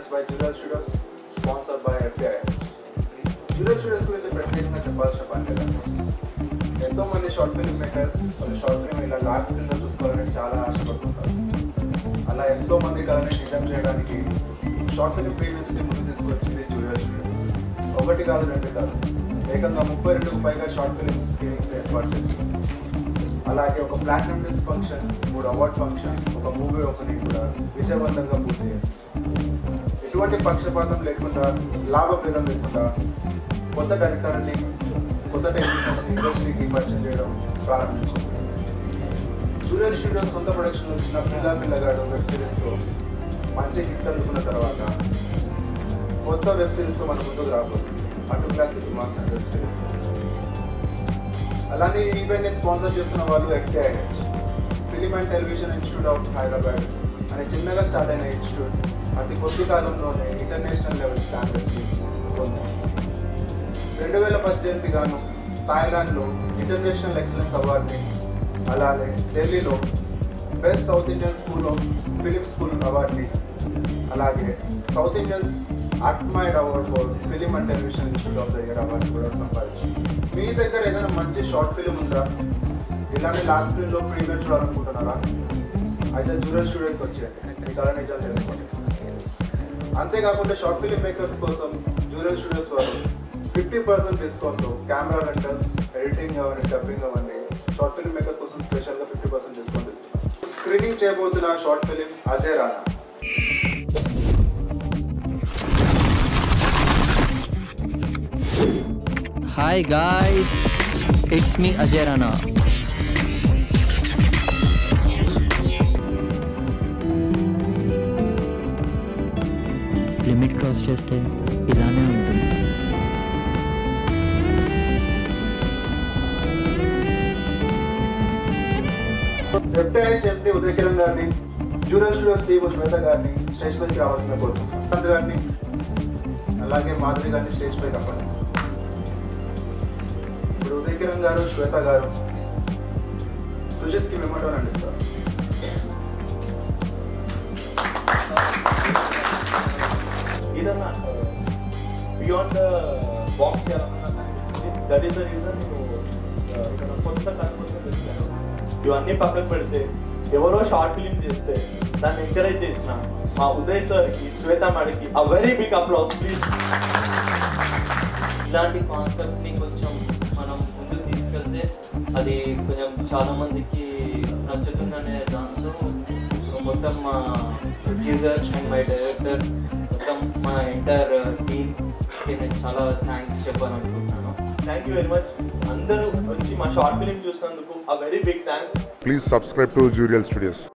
presents by Jural Studios, sponsored by FTIS. Jural studios గురించి ప్రత్యేకంగా చెప్పాల్సిన పని లేదండి ఎంతో మంది షార్ట్ ఫిల్మ్ మేకర్స్ వాళ్ళ షార్ట్ ఫిల్మ్ ఇలా లాస్ట్ స్క్రీన్లో చూసుకోవాలని చాలా ఆశపడుతుంటారు అలా ఎంతో మంది కళని నిజం చేయడానికి షార్ట్ ఫిల్మ్ ప్రీవియస్ని ముందు తీసుకొచ్చింది జూరియల్ స్టూడియోస్ ఒకటి కాదు రెండు కాదు ఏకంగా ముప్పై రెండుకు పైగా షార్ట్ ఫిల్మ్ స్క్రీనింగ్స్ ఏర్పాటు చేసింది అలాగే ఒక ప్లాటినం డిస్క్ ఫంక్షన్ మూడు అవార్డ్ ఫంక్షన్స్ ఒక మూవీ ఓపెనింగ్ కూడా విజయవంతంగా పూర్తి చేసింది ఎటువంటి పక్షపాతం లేకుండా లాభభేదం లేకుండా కొత్త డైరెక్టర్ని కొత్త టెక్నీషియన్స్ ఇండస్ట్రీకి పరిచయం చేయడం ప్రారంభించింది జూనియర్ స్టూడియోస్ సొంత ప్రొడక్షన్ వచ్చిన పిల్ల పిల్లగాడు వెబ్ సిరీస్తో మంచి హిట్ అందుకున్న తర్వాత కొత్త వెబ్ సిరీస్తో మన ముందుకు రాబోతుంది అటు classic mass and web series అలానే ఈ ఈవెంట్ని స్పాన్సర్ చేస్తున్న వాళ్ళు FTIH film and television institute of Hyderabad అనే చిన్నగా స్టార్ట్ అయిన ఇన్స్టిట్యూట్ అతి కొద్ది కాలంలోనే ఇంటర్నేషనల్ లెవెల్ స్టాండర్డ్స్కి పొందింది రెండు వేల పద్దెనిమిది గాను థాయిలాండ్లో ఇంటర్నేషనల్ ఎక్సలెన్స్ అవార్డుని అలాగే ఢిల్లీలో best south Indian school of film school అవార్డుని అలాగే south Indians admired award for film and television institute of the year award కూడా సంపాదించింది మీ దగ్గర ఏదైనా మంచి షార్ట్ ఫిలిం ఉందా ఇలానే లాస్ట్ స్క్రీన్లో ప్రీమియర్ చూడాలనుకుంటున్నారా అయితే జూరల్ స్టూడియోకి వచ్చేయండి మీ కళ నిజాలు చేసుకోండి అంతేకాకుండా షార్ట్ ఫిలిం మేకర్స్ కోసం జూరల్ స్టూడియోస్ వారు ఫిఫ్టీ పర్సెంట్ డిస్కౌంట్తో కెమెరా రెంటల్స్ ఎడిటింగ్ అవన్నీ డబ్బింగ్ అవన్నీ షార్ట్ ఫిలిం మేకర్స్ కోసం స్పెషల్గా ఫిఫ్టీ పర్సెంట్ డిస్కౌంట్ ఇస్తున్నారు స్క్రీనింగ్ చేయబోతున్న short film Ajay Rana Hi guys, it's me Ajay Rana. Limit cross చేస్తే ఇలానే ఉంటుంది ఎఫ్టీఐహెచ్ ఎంపీ ఉదయ్ కిరణ్ గారిని జూరల్ స్టూడియోస్ సీఓ శ్వేత గారిని స్టేజ్ పైకి రావాల్సిన కోరుకుంటున్నాను గారిని అలాగే మాధురి గారిని స్టేజ్ పైకి అప్పగిస్తున్నాను ఇప్పుడు ఉదయ్ కిరణ్ గారు శ్వేత గారు సుజిత్కి మెమోటో అందిస్తారు ఏదన్నా బియాండ్ ద బాక్స్ చేయాలన్నా దట్ ఈస్ ద రీజన్ నేను uh, ఇక్కడ కొత్త కన్ఫర్మేషన్ తెచ్చాను ఇవన్నీ పక్కకు పెడితే ఎవరో షార్ట్ ఫిలిం చేస్తే దాన్ని ఎంకరేజ్ చేసిన మా ఉదయ్ సార్కి శ్వేత మేడకి ఆ వెరీ బిగ్ అప్లాస్ ప్లీజ్ ఇలాంటి కాన్సెప్ట్ని కొంచెం మనం ముందుకు తీసుకెళ్తే అది కొంచెం చాలా మందికి నచ్చుతుందనే దాంతో మొత్తం మా ప్రొడ్యూసర్ అండ్ మై డైరెక్టర్ మొత్తం మా ఎంటైర్ టీమ్కి నేను చాలా థ్యాంక్స్ చెప్పాలనుకుంటున్నాను థ్యాంక్ యూ వెరీ మచ్ అందరూ వచ్చి మా షార్ట్ ఫిలిం చూసినందుకు ఆ very big thanks Please subscribe to Jurial Studios.